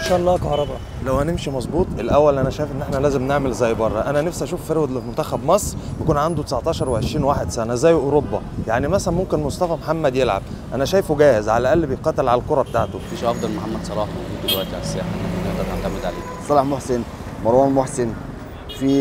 ان شاء الله كهرباء لو هنمشي مظبوط الاول انا شايف ان احنا لازم نعمل زي بره انا نفسي اشوف فرود لمنتخب مصر يكون عنده 19 و20 واحد سنه زي اوروبا يعني مثلا ممكن مصطفى محمد يلعب انا شايفه جاهز على الاقل بيقاتل على الكره بتاعته مفيش افضل من محمد صلاح موجود دلوقتي على الساحه نقدر نعتمد عليه صلاح محسن مروان محسن في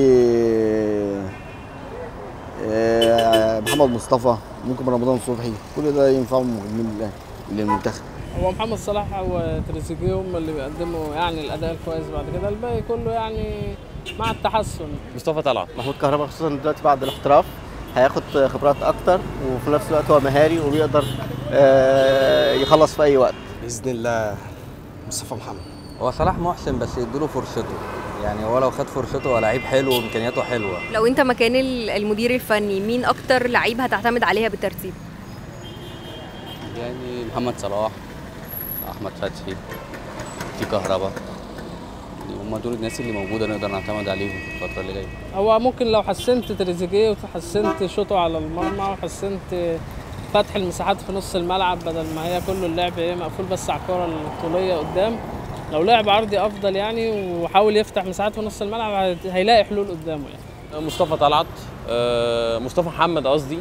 آه، محمد مصطفى ممكن رمضان صبحي كل ده ينفعهم مهمين لل- للمنتخب هو محمد صلاح وتريزيجيه هم اللي بيقدموا يعني الاداء الكويس بعد كده الباقي كله يعني مع التحسن مصطفى طلعت محمود كهربا خصوصا دلوقتي بعد الاحتراف هياخد خبرات اكتر وفي نفس الوقت هو مهاري وبيقدر آه، يخلص في اي وقت باذن الله مصطفى محمد هو صلاح محسن بس يديله فرصته يعني هو لو خد فرصته هو لعيب حلو وامكانياته حلوه لو انت مكان ال- المدير الفني مين اكتر لعيب هتعتمد عليها بالترتيب يعني محمد صلاح احمد فتحي في كهربا هم دول الناس اللي موجوده نقدر نعتمد عليهم في الفتره اللي جايه هو ممكن لو حسنت تريزيجيه وحسنت شوطه على المرمى وحسنت فتح المساحات في نص الملعب بدل ما هي كله اللعب ايه مقفول بس على الكره الطوليه قدام لو لعب عرضي افضل يعني وحاول يفتح مساحات في نص الملعب هت- هيلاقي حلول قدامه يعني مصطفى طلعت آه، مصطفى محمد قصدي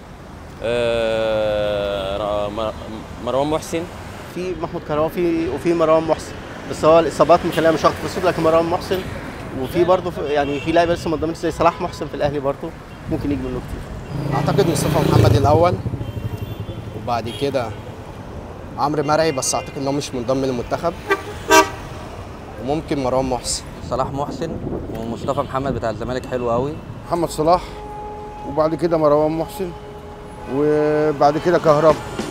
آه، ر- مر- مروان محسن في محمود كهربا وفي وفي مروان محسن بس هو الاصابات مخليها مش واخد فرصته لكن مروان محسن وفي برضه في- يعني في لعيبه لسه ما اتضمنتش زي صلاح محسن في الاهلي برضه ممكن يجي منه كتير اعتقد مصطفى محمد الاول وبعد كده عمرو مرعي بس اعتقد انه مش منضم للمنتخب وممكن مروان محسن صلاح محسن ومصطفى محمد بتاع الزمالك حلو قوي محمد صلاح وبعد كده مروان محسن وبعد كده كهربا